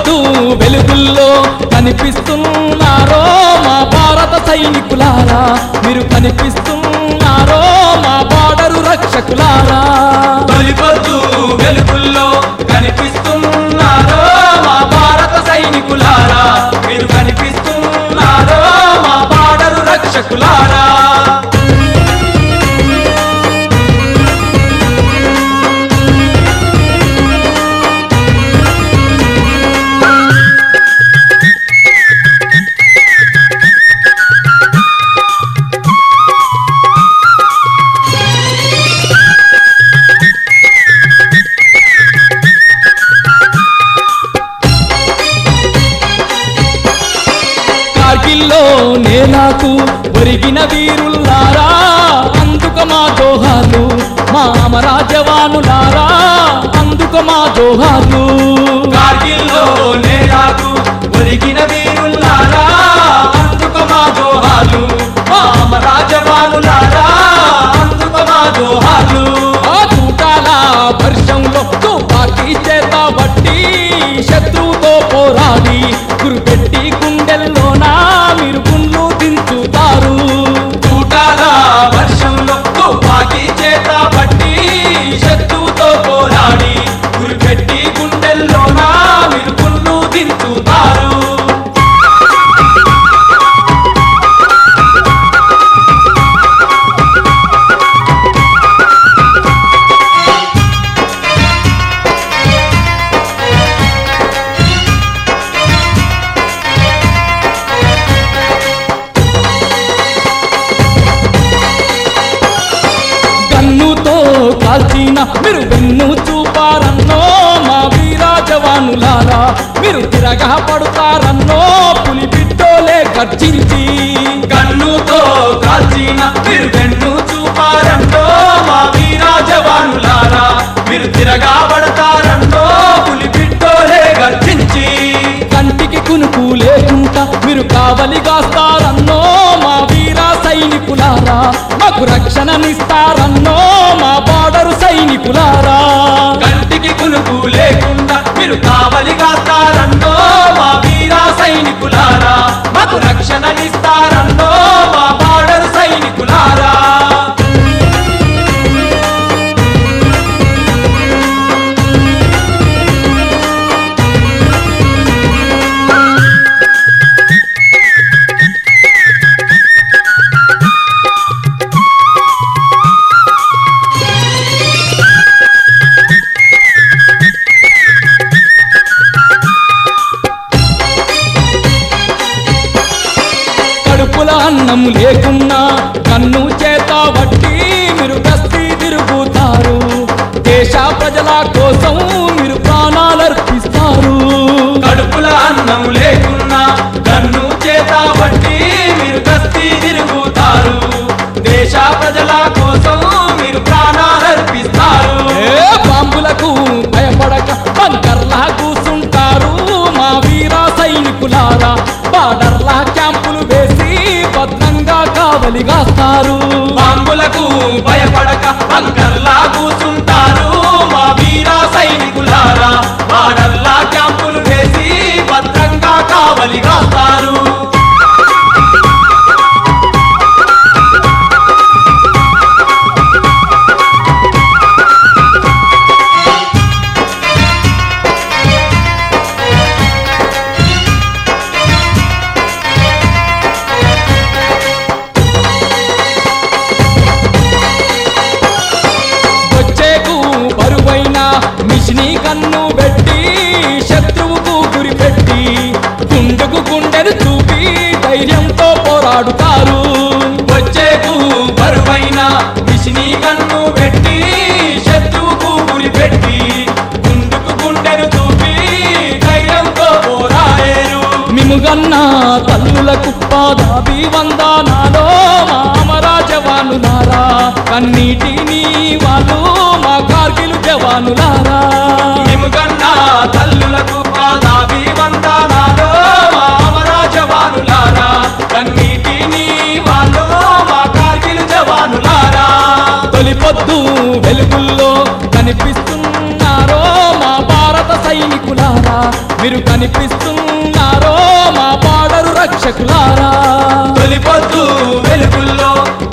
పొద్దు వెలుగుల్లో కనిపిస్తున్నారో మా భారత సైనికులారా మీరు కనిపిస్తున్నారో మా బార్డరు రక్షకులారా తొలిపొద్దు వెలుగుల్లో కనిపిస్తున్నారో మా భారత సైనికులారా మీరు కనిపిస్తున్నారో మా బాడరు రక్షకులారా కార్గిల్లో నేనాకు ఒరిగిన వీరుల్లారా అందుక మా జోహార్లు మా అమరా జవానులారా అందుక మా జోహార్లు కార్గిల్లో నేరాకు ఒరిగిన వీరుల్లారా అందుకు మా జోహాలు మా అమరా జవానులారా అందుకు మా జోహాలు ఆ తూటాల వర్షంలో తుపాకీ చేత బట్టి శత్రువుతో పోరాడి గురుపెట్టి గుండెల్లోనా మీరు గుండ్లు దించుతారు తూటాల వర్షంలో తుపాకీ చేత పట్టి శత్రువుతో పోరాడి గురిపెట్టి గుండెల్లోన మిరుపుళ్ళు దించుతారు కన్నుతో కాల్చిన మీరు వెన్ను చూపారన్నో మా వీరా జవానులారా మీరు తిరగా పడుతారన్నో పులి బిడ్డోలే గర్జించి కన్నుతో కాల్చిన మీరు వెన్ను చూపారంటో మా వీరా జవానులారా మీరు తిరగా పడతారంటో పులి బిడ్డోలే గర్జించి కంటికి కునుకు లేకుండా మీరు కావలిగాస్తారన్నో మా వీరా సైనికులారా మాకు రక్షణనిస్తారన్నో మా బార్డరు సైనికులారా కంటికి కునుకు లేకుండా మీరు కావలి కాస్తారన్నో మా వీరా సైనికులారా మాకు రక్షణనిస్తారన్నో మా బార్డర్ సైనికులారా కడుపుల అన్నం లేకున్నా కన్ను చేత బట్టి మీరు గస్తీ తిరుగుతారు దేశ ప్రజల కోసం మీరు ప్రాణాలర్పిస్తారు కడుపుల అన్నం లేకున్నా కన్ను చేత బట్టి మీరు కస్తీ తిరుగుతారు దేశ ప్రజల కోసం మీరు ప్రాణాలర్పిస్తారు ఏ బాంబులకు భయపడక బంకర్లా కూసుంటారు మా వీర సైనికులారా బార్డర్లా క్యాంపులు వేసి భద్రంగా కావలిగాస్తారు బాంబులకు భయపడక బంకర్లా కూర్చుంటారు మా వీరా సైనికులారా వాడల్లా క్యాంపులు వేసి భద్రంగా కావలి కాస్తారు వచ్చేకు బరువైన మిషిని కన్ను పెట్టి శత్రువుకు గురి పెట్టి గుండెకు గుండెను చూపి ధైర్యంతో పోరాడుతారు వచ్చేకు బరువైన మిషిని కన్ను పెట్టి శత్రువుకు గురి పెట్టి గుండుకు గుండెను చూపి ధైర్యంతో పోరాడేరు మిముగన్న తల్లులకు పాదాభి వందనాలో మా అమరా జవానులారా కన్నీటిని వాళ్ళు మా కార్గిలు జవానులారా నిముగన్నా తల్లులకు పాదాభి వందనాలు మా అమరా జవానులారా కన్నీటిని వాళ్ళు మా కార్గిల్ జవానులారా తొలి పొద్దు వెలుగుల్లో కనిపిస్తున్నారో మా భారత సైనికులారా మీరు కనిపిస్తున్నారో మా పాడరు రక్షకులారా తొలి పొద్దు వెలుగుల్లో